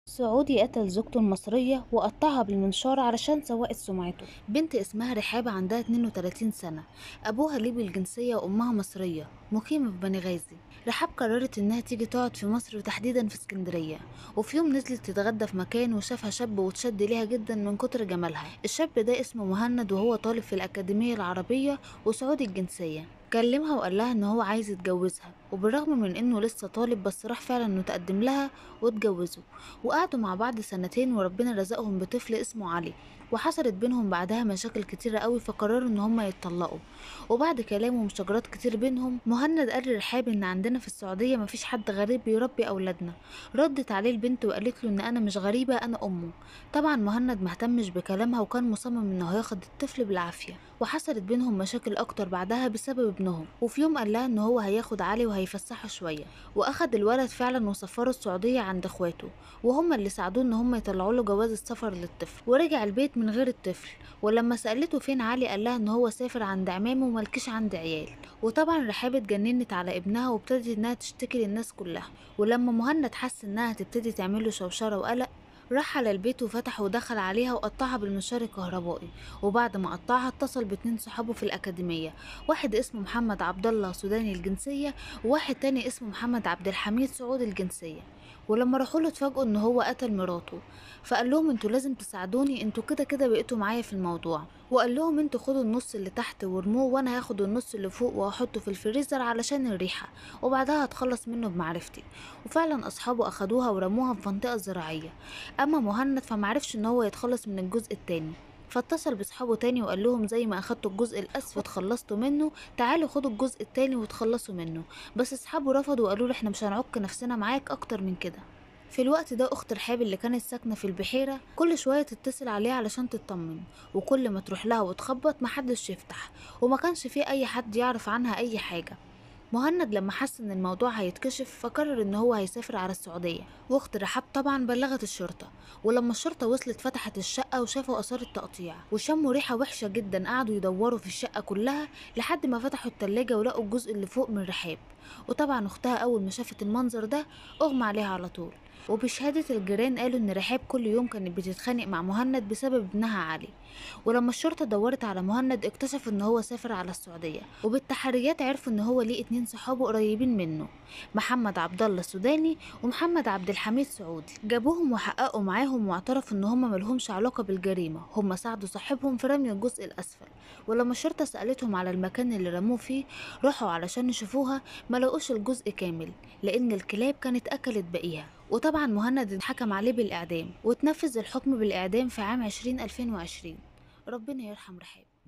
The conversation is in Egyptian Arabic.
سعودي قتل زوجته المصرية وقطعها بالمنشار علشان سوقت سمعته بنت اسمها رحاب عندها 32 سنة أبوها ليبي الجنسية وأمها مصرية مقيمة في بني غازي رحاب قررت إنها تيجي تقعد في مصر وتحديدا في اسكندرية وفي يوم نزلت تتغدى في مكان وشافها شاب واتشد ليها جدا من كتر جمالها الشاب ده اسمه مهند وهو طالب في الأكاديمية العربية وسعودي الجنسية كلمها وقال لها ان هو عايز يتجوزها وبالرغم من انه لسه طالب بس راح فعلا انه تقدم لها واتجوزوا وقعدوا مع بعض سنتين وربنا رزقهم بطفل اسمه علي وحصلت بينهم بعدها مشاكل كتيرة قوي فقرروا ان هما يتطلقوا وبعد كلام ومشاجرات كتير بينهم مهند قال لرحاب ان عندنا في السعودية مفيش حد غريب بيربي اولادنا ردت عليه البنت وقالت له ان انا مش غريبة انا امه طبعا مهند مهتمش بكلامها وكان مصمم انه هياخد الطفل بالعافية وحصلت بينهم مشاكل اكتر بعدها بسبب ابنهم وفي يوم قال لها ان هو هياخد علي وهيفسحه شويه واخد الولد فعلا وسفره السعوديه عند اخواته وهم اللي ساعدوه ان هم يطلعوا له جواز السفر للطفل ورجع البيت من غير الطفل ولما سالته فين علي قال لها ان هو سافر عند عمامه وملكش عند عيال وطبعا رحاب اتجننت على ابنها وابتدت انها تشتكي للناس كلها ولما مهند حس انها هتبتدي تعمل له شوشره وقلق راح على البيت وفتح ودخل عليها وقطعها بالمنشار الكهربائي وبعد ما قطعها اتصل باتنين صحابه في الأكاديمية واحد اسمه محمد عبد الله سوداني الجنسية وواحد تاني اسمه محمد عبد الحميد سعودي الجنسية ولما راحوا له اتفاجئوا ان هو قتل مراته فقال لهم انتوا لازم تساعدوني انتوا كده كده بقيتوا معايا في الموضوع وقال لهم انتوا خدوا النص اللي تحت وارموه وانا هاخد النص اللي فوق وهحطه في الفريزر علشان الريحه وبعدها هتخلص منه بمعرفتي وفعلا اصحابه اخدوها ورموها في منطقه زراعيه اما مهند فمعرفش ان هو يتخلص من الجزء التاني فاتصل بصحابه تاني وقال لهم زي ما اخدتوا الجزء الاسفل وتخلصتوا منه تعالوا خدوا الجزء التاني وتخلصوا منه بس اصحابه رفضوا وقالوا له احنا مش هنعك نفسنا معاك اكتر من كده في الوقت ده اخت رحاب اللي كانت ساكنه في البحيره كل شويه تتصل عليه علشان تطمن وكل ما تروح لها وتخبط محدش يفتح وما كانش فيه اي حد يعرف عنها اي حاجه مهند لما حس ان الموضوع هيتكشف فقرر ان هو هيسافر على السعودية واخت رحاب طبعا بلغت الشرطة ولما الشرطة وصلت فتحت الشقة وشافوا اثار التقطيع وشموا ريحة وحشة جدا قعدوا يدوروا في الشقة كلها لحد ما فتحوا التلاجة ولقوا الجزء اللي فوق من رحاب وطبعا اختها اول ما شافت المنظر ده اغمى عليها على طول وبشهادة الجيران قالوا إن رحاب كل يوم كانت بتتخانق مع مهند بسبب ابنها علي ولما الشرطة دورت على مهند اكتشفوا إن هو سافر على السعودية وبالتحريات عرفوا إن هو ليه اتنين صحابه قريبين منه محمد عبد الله السوداني ومحمد عبد الحميد سعودي جابوهم وحققوا معاهم واعترفوا إن هما ملهمش علاقة بالجريمة هما ساعدوا صاحبهم في رمي الجزء الأسفل ولما الشرطة سألتهم على المكان اللي رموه فيه راحوا علشان يشوفوها ما لقوش الجزء كامل لأن الكلاب كانت أكلت باقيها وطبعا مهند اتحكم عليه بالإعدام وتنفذ الحكم بالإعدام في عام 20 2020 ربنا يرحم رحاب